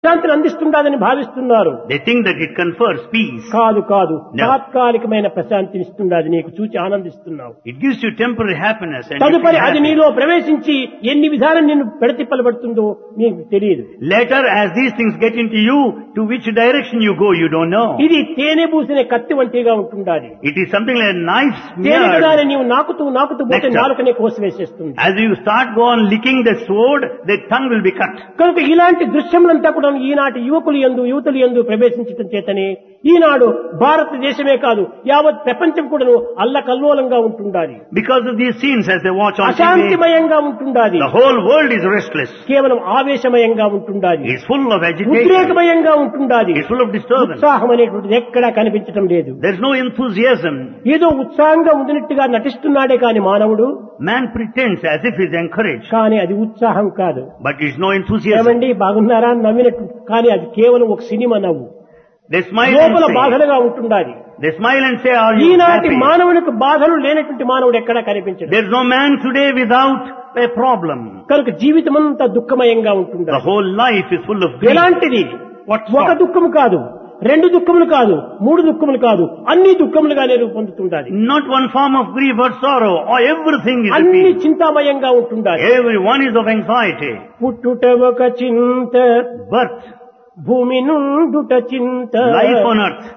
శాంతిని అందిస్తుండదని భావిస్తున్నారు They think that it confers peace. కాదు కాదు No. తాత్కాలికమైన ప్రశాంతిని ఇస్తుండది నీకు చూచి ఆనందిస్తున్నావు It gives you temporary happiness and you తదుపరి feel అది happy. నీలో ప్రవేశించి ఎన్ని విధాలు నిన్ను పెడతిప్పలబడుతుందో నీకు తెలియదు Later, as these things get into you, to which direction you go, you don't know. ఇది తేనె పూసిన కత్తి వంటిగా ఉంటుండాలి It is something like a knife తేనె smeared. కదా నీవు నాకుతూ నాకుతూ పోతే Nectar. నాలుకనే కోసివేసేస్తుంది As you start go on licking the sword, the tongue will be cut. కనుక ఇలాంటి దృశ్యములంతా కూడా ఈనాటి యువకులు ఎందు యువతులు ఎందు ప్రవేశించడం చేతనే ఈనాడు భారతదేశమే కాదు యావత్ ప్రపంచం కూడాను అల్లకల్లోలంగా ఉంటుండాలి Because of these scenes as they watch on TV, అశాంతిమయంగా ఉంటుండాలి the whole world is restless. కేవలం ఆవేశమయంగా ఉంటుండాలి It's full of agitation. ఉద్రేకమయంగా ఉంటుండాలి It's full of disturbance. ఉత్సాహం అనేటువంటిది ఎక్కడా కనిపించడం లేదు There's no enthusiasm. ఏదో ఉత్సాహంగా ఉందినట్టుగా నటిస్తున్నాడే కాని మానవుడు Man pretends as if he's encouraged, కానీ అది ఉత్సాహం కాదు but it's no enthusiasm. ఏమండి బాగున్నారా అని నవ్వినట్టు కానీ అది కేవలం ఒక సినిమా నవ్వు They smile లోపల and say, బాధలుగా ఉంటుండాలి they smile and say, are you ఈనాటి happy? మానవునికి బాధలు లేనటువంటి మానవుడు ఎక్కడా కనిపించడు There's no man today without a problem. కనుక జీవితం అంతా దుఃఖమయంగా The ఉంటుండాలి whole life is full of grief. ఎలాంటిది What ఒక sort? దుఃఖము కాదు రెండు దుఃఖములు కాదు మూడు దుఃఖములు కాదు అన్ని దుఃఖములుగానే రూపొందుతుండాలి Not one form of grief or sorrow, or everything is a అన్ని peace. చింతామయంగా ఉంటుండాలి Everyone is of anxiety. పుట్టుట ఒక చింత Birth, భూమి నుండుట చింత life on earth,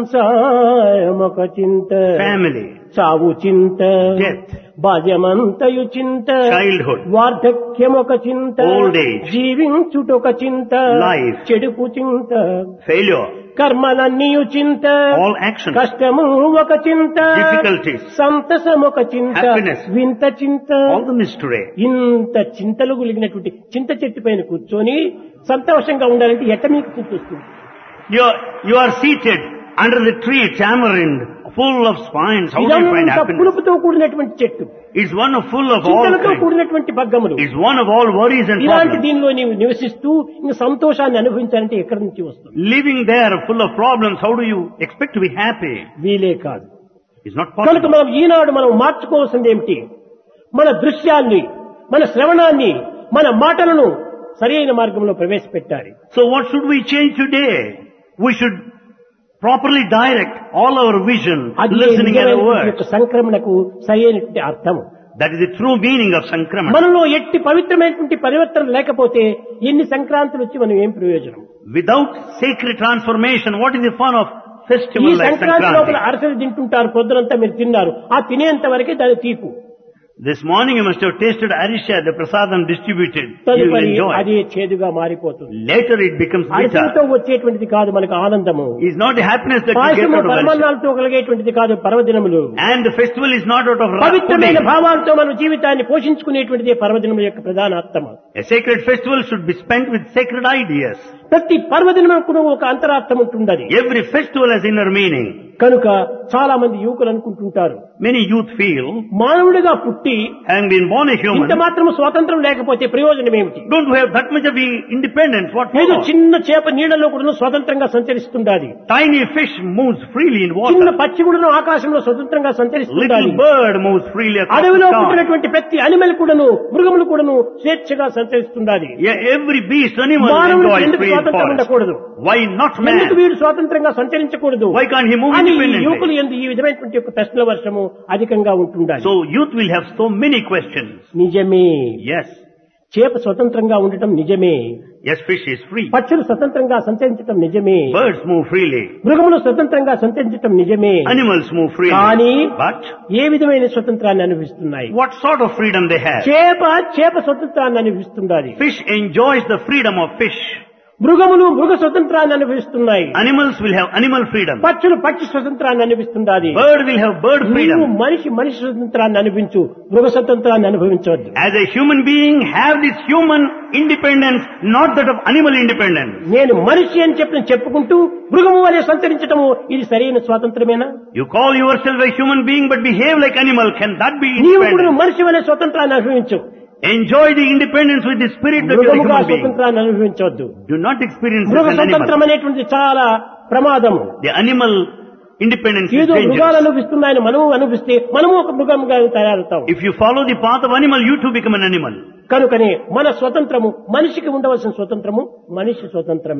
సంసారం ఒక చింత family, చావు చింత Death. బాల్యమంతయు చింత childhood, వార్ధక్యం ఒక చింత Old age. జీవించుటొక చింత Life. చెడుపు చింత failure, కర్మలన్నీయు చింత all actions, కష్టము ఒక చింత difficulties, సంతసం ఒక చింత Happiness. వింత చింత all the mystery. ఇంత చింతలు గులిగినటువంటి చింత చెట్టు పైన కూర్చొని సంతోషంగా ఉండాలంటే ఎట్ట మీకు చింత వస్తుంది You are, you are seated under the tree, tamarind, full of spines. How do you find ఇదంతా happiness? పులుపుతో కూడినటువంటి చెట్టు It's one of full of all చింతలతో kinds. కూడినటువంటి పగ్గములు It's one of all worries and ఇలాంటి problems. దీనిలో నీవు నివసిస్తూ ఇంక సంతోషాన్ని అనుభవించాలంటే ఎక్కడి నుంచి వస్తుంది Living there full of problems, how do you expect to be happy? వీలే కాదు It's not కనుక possible. మనం ఈనాడు మనం మార్చుకోవాల్సింది ఏమిటి మన దృశ్యాన్ని మన శ్రవణాన్ని మన మాటలను సరైన మార్గంలో ప్రవేశపెట్టాలి So what should we change today? We should properly direct all our vision, అది listening and నిజమైనటువంటి యొక్క words. సంక్రమణకు సరైనటువంటి అర్థము That is the true meaning of Sankramana. మనలో ఎట్టి పవిత్రమైనటువంటి పరివర్తన లేకపోతే ఎన్ని సంక్రాంతులు వచ్చి మనం ఏం ప్రయోజనం Without sacred transformation, what is the fun of ఈ festival like సంక్రాంతి లోపల Sankranti? అరసలు తింటుంటారు పొద్దునంతా మీరు తిన్నారు ఆ తినేంత వరకే దాని తీపు This morning you must have tasted Arisha, the prasadam distributed. You will తదుపరి enjoy. అదే చేదుగా మారిపోతుంది Later it becomes అరసలతో bitter. వచ్చేటువంటిది కాదు మనకు ఆనందము It's not the happiness that you get పాయసము out of Arisha. పరమాన్నాలతో కలిగేటువంటిది కాదు పర్వదినములు And the festival is not out of ra- పవిత్రమైన pudding. భావాలతో మన జీవితాన్ని పోషించుకునేటువంటిది పర్వదినముల యొక్క ప్రధాన అర్థం A sacred festival should be spent with sacred ideas. ప్రతి పర్వదినముకు ఒక అంతరార్థం ఉంటుండది Every festival has inner meaning. కనుక చాలా మంది యువకులు అనుకుంటుంటారు Many youth feel, మానవుడిగా పుట్టి having been born a ఇంత human, మాత్రం స్వాతంత్రం లేకపోతే ప్రయోజనం ఏమిటి don't have that much of the independence. What ఏదో for? చిన్న చేప నీళ్ళలో కూడా స్వతంత్రంగా సంచరిస్తుండాలి Tiny fish moves freely in చిన్న water. పక్షి కూడా ఆకాశంలో స్వతంత్రంగా సంచరిస్తుండాలి Little bird moves freely across అడవిలో the sky. పుట్టినటువంటి ప్రతి అనిమల్ కూడాను మృగములు కూడాను స్వేచ్ఛగా సంచరిస్తుండాలి Yeah, every beast, animal మానవుడికి enjoys ఎందుకు free స్వాతంత్రం forest. ఉండకూడదు Why not ఎందుకు man? వీడు స్వాతంత్రంగా సంచరించకూడదు Why can't he move అని ఈ యువకులు independently? ఎందు ఈ విధమైనటువంటి యొక్క ప్రశ్నల వర్షము అధికంగా ఉంటుండాలి So youth will have so many questions. నిజమే Yes, చేప స్వతంత్రంగా ఉండటం నిజమే yes, fish is free. పక్షులు స్వతంత్రంగా సంచరించటం నిజమే Birds move freely. మృగములు స్వతంత్రంగా సంచరించటం నిజమే Animals move freely. కానీ But ఏ విధమైన స్వతంత్రాన్ని అనుభవిస్తున్నాయి what sort of freedom they have? చేప చేప స్వతంత్రాన్ని అనుభవిస్తుండాలి Fish enjoys the freedom of fish. మృగములు మృగ స్వతంత్రాన్ని అనుభవిస్తున్నాయి Animals will have animal freedom. పక్షులు పక్షి స్వతంత్రాన్ని అనుభవిస్తుండాలి Bird will have bird నీవు freedom. మనిషి మనిషి స్వతంత్రాన్ని అనుభవించు మృగ స్వతంత్రాన్ని అనుభవించవద్దు As a human being, have this human independence, not that of animal independence. నేను మనిషి అని చెప్పిన చెప్పుకుంటూ మృగము వలె సంచరించటము ఇది సరైన స్వాతంత్రమేనా You call yourself a human being but behave like animal. Can that be నీవు కూడా independent? మనిషి వలె స్వతంత్రాన్ని అనుభవించు Enjoy the independence with the spirit that you are a మృగముగా human being. స్వతంత్రాన్ని అనుభవించవద్దు Do not experience మృగ as an స్వతంత్రం animal. అనేటువంటిది చాలా ప్రమాదము The animal independence is ఏదో మృగాలు dangerous. అనుభవిస్తున్నాయని మనము అనిపిస్తే మనము ఒక మృగంగా తయారవుతాం If you follow the path of animal, you too become an animal. కనుకనే మన స్వతంత్రము మనిషికి ఉండవలసిన స్వతంత్రము మనిషి స్వతంత్రం